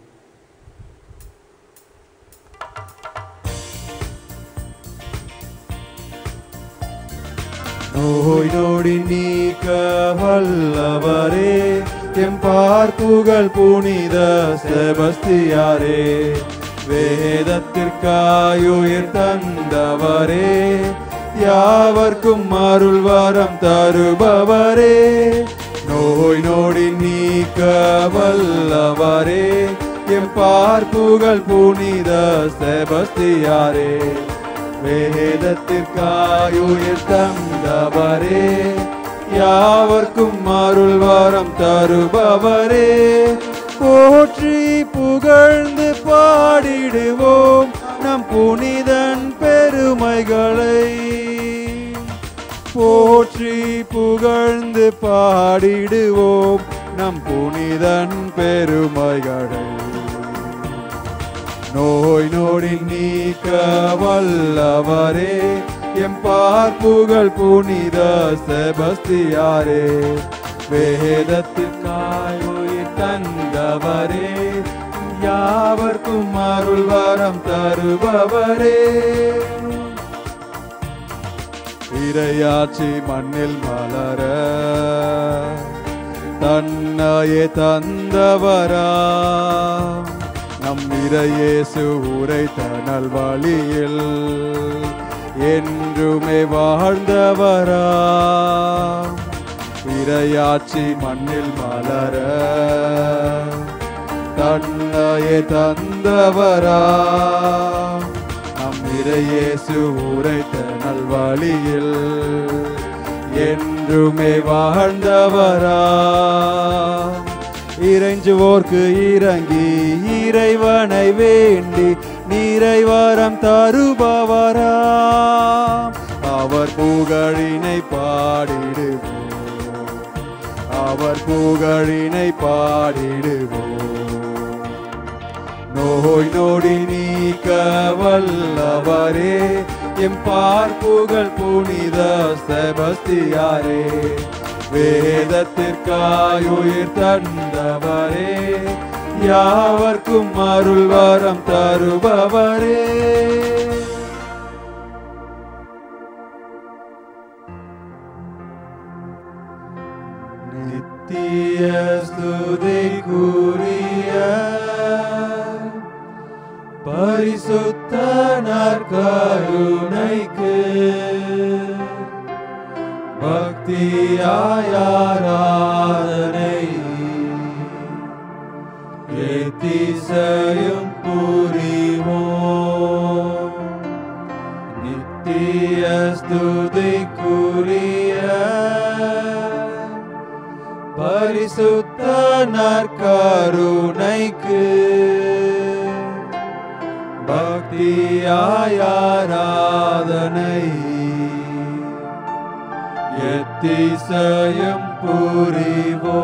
Speaker 1: நோய் நொடி நீக்க வல்லவரே எம் பார்ப்புகள் புனித செபஸ்தியாரே வேதத்திற்காயுயிர் தந்தவரே யாவர்க்கும் அருள் வரம் தருபவரே நோய் நொடி நீக்க வல்லவரே எம் பார்ப்புகள் புனித செபஸ்தியாரே வேதத்திற்காயுயிர் தந்தவரே யாவர்க்கும் அருள் வரம் தருபவரே போற்றி புகழ்ந்து பாடிடுவோம் நம் புனிதன் பெருமைகளை போற்றி புகழ்ந்து பாடிடுவோம் நம் புனிதன் பெருமைகளை நோய் நொடி நீக்க வல்லவரே எம் பார்ப்புகள் புனித செபஸ்தியாரே வேதத்திற்காய் உயிர் தந்தவரே யாவர்க்கும் அருள் வரம் தருபவரே இரையாட்சி மண்ணில் மலர தன்னையே தந்தவரா நம் இறையேசு உரைத்த நல்வழியில் என்றுமே வாழ்ந்தவரா இரையாட்சி மண்ணில் மலர தன்னையே தந்தவரா நம் இறையேசு உரைத்த நல்வழியில் என்றுமே வாழ்ந்தவரா இறைஞ்சுவோர்க்கு இறங்கி இறைவனை வேண்டி நிறைவரம் தருபவரா அவர் புகழினை பாடிடுவோம் அவர் புகழினை பாடிடுவோம் நோய் நொடி நீக்க வல்லவரே எம் பார்ப்புகள் புனித செபஸ்தியாரே வேதத்திற்காயுயிர் தந்தவரே யாவர்க்கும் அருள் வரம் தருபவரே நித்திய ஸ்துதிக்குரிய பரிசுத்த நற்கருணைக்கு பக்தியாயாராதனை எத்திசையும் புரிவோம் நித்திய ஸ்துதிக்குரிய பரிசுத்த நற்கருணைக்கு பக்தியாயாராதனை எத்திசையும் புரிவோ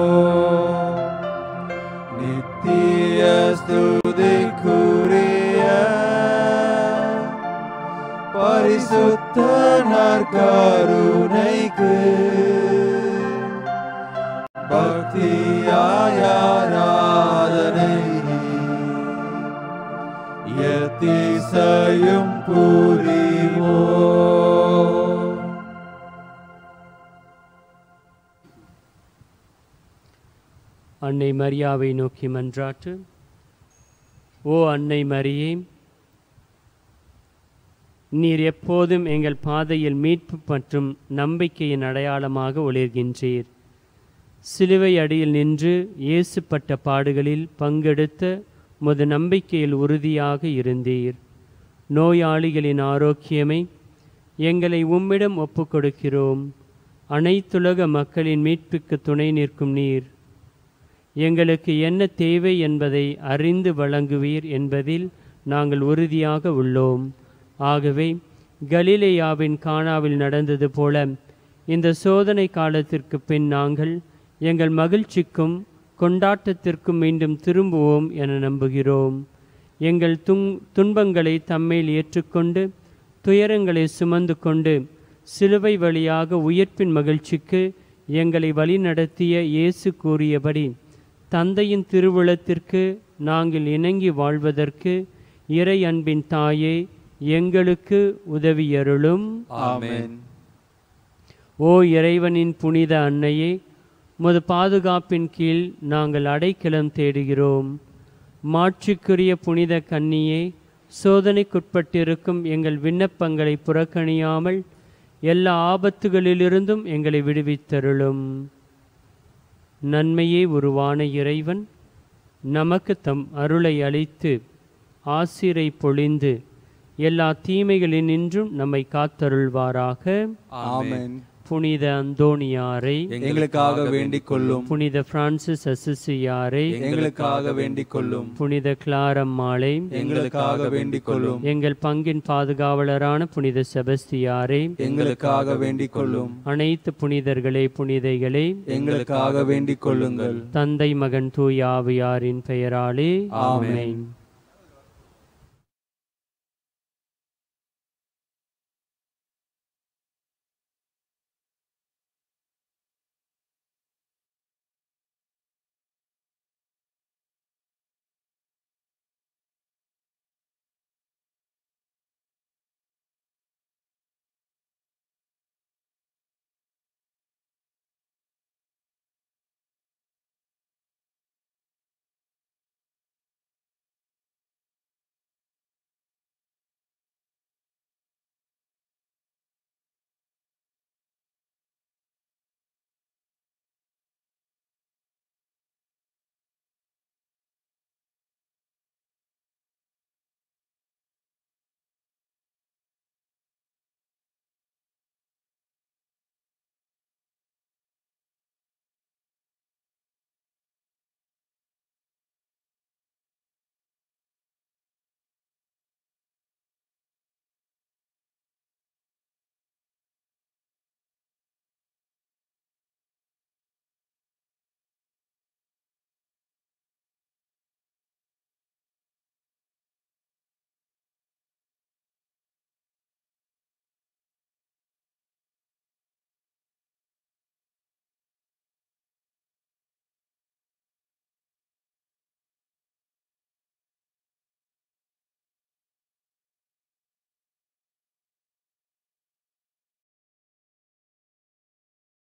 Speaker 1: நித்திய ஸ்துதிக்குரிய பரிசுத்த நற்கருணைக்கு பக்தியாயாராதனை எத்திசையும் புரிவோ
Speaker 5: அன்னை மரியாவை நோக்கி மன்றாட்டு ஓ அன்னை மரியே நீர் எப்போதும் எங்கள் பாதையில் மீட்பு மற்றும் நம்பிக்கையின் அடையாளமாக ஒளிர்கின்றீர் சிலுவை அடியில் நின்று இயேசுப்பட்ட பாடுகளில் பங்கெடுத்த முது நம்பிக்கையில் உறுதியாக இருந்தீர் நோயாளிகளின் ஆரோக்கியமை எங்களை உம்மிடம் ஒப்புக்கொடுக்கிறோம் அனைத்துலக மக்களின் மீட்புக்கு துணை நிற்கும் நீர் எங்களுக்கு என்ன தேவை என்பதை அறிந்து வழங்குவீர் என்பதில் நாங்கள் உறுதியாக உள்ளோம் ஆகவே கலிலேயாவின் கானாவில் நடந்தது போல இந்த சோதனை காலத்திற்கு பின் நாங்கள் எங்கள் மகிழ்ச்சிக்கும் கொண்டாட்டத்திற்கும் மீண்டும் திரும்புவோம் என நம்புகிறோம் எங்கள் துன் துன்பங்களை தம்மேல் ஏற்றுக்கொண்டு துயரங்களை சுமந்து கொண்டு சிலுவை வழியாக உயிர்ப்பின் மகிழ்ச்சிக்கு எங்களை வழிநடத்திய இயேசு கூறியபடி தந்தையின் திருவுளத்திற்கு நாங்கள் இணங்கி வாழ்வதற்கு இறை அன்பின் தாயே எங்களுக்கு உதவியருளும்
Speaker 1: ஆமென்
Speaker 5: ஓ இறைவனின் புனித அன்னையே முது பாதுகாப்பின் கீழ் நாங்கள் அடைக்கலம் தேடுகிறோம் மாட்சிக்குரிய புனித கன்னியே சோதனைக்குட்பட்டிருக்கும் எங்கள் விண்ணப்பங்களை புறக்கணியாமல் எல்லா ஆபத்துகளிலிருந்தும் எங்களை விடுவித்தருளும் நன்மையே உருவான இறைவன் நமக்கு தம் அருளை அளித்து ஆசிரை பொழிந்து எல்லா தீமைகளினின்றும் நம்மை காத்தருள்வாராக
Speaker 1: ஆமென்
Speaker 5: புனித அந்தோணியாரை
Speaker 1: எங்களுக்காக வேண்டிக் கொள்ளும்
Speaker 5: புனித பிரான்சிஸ் அசிசியாரை
Speaker 1: எங்களுக்காக வேண்டிக் கொள்ளும்
Speaker 5: புனித கிளாரம்மாளை
Speaker 1: எங்களுக்காக வேண்டிக் கொள்ளும்
Speaker 5: எங்கள் பங்கின் பாதுகாவலரான புனித செபஸ்தியாரை
Speaker 1: எங்களுக்காக வேண்டிக் கொள்ளும்
Speaker 5: அனைத்து புனிதர்களே புனிதைகளே
Speaker 1: எங்களுக்காக வேண்டிக் கொள்ளுங்கள்
Speaker 5: தந்தை மகன் தூய் ஆவியாரின் பெயராலே
Speaker 1: ஆமென்.
Speaker 5: ஆமென்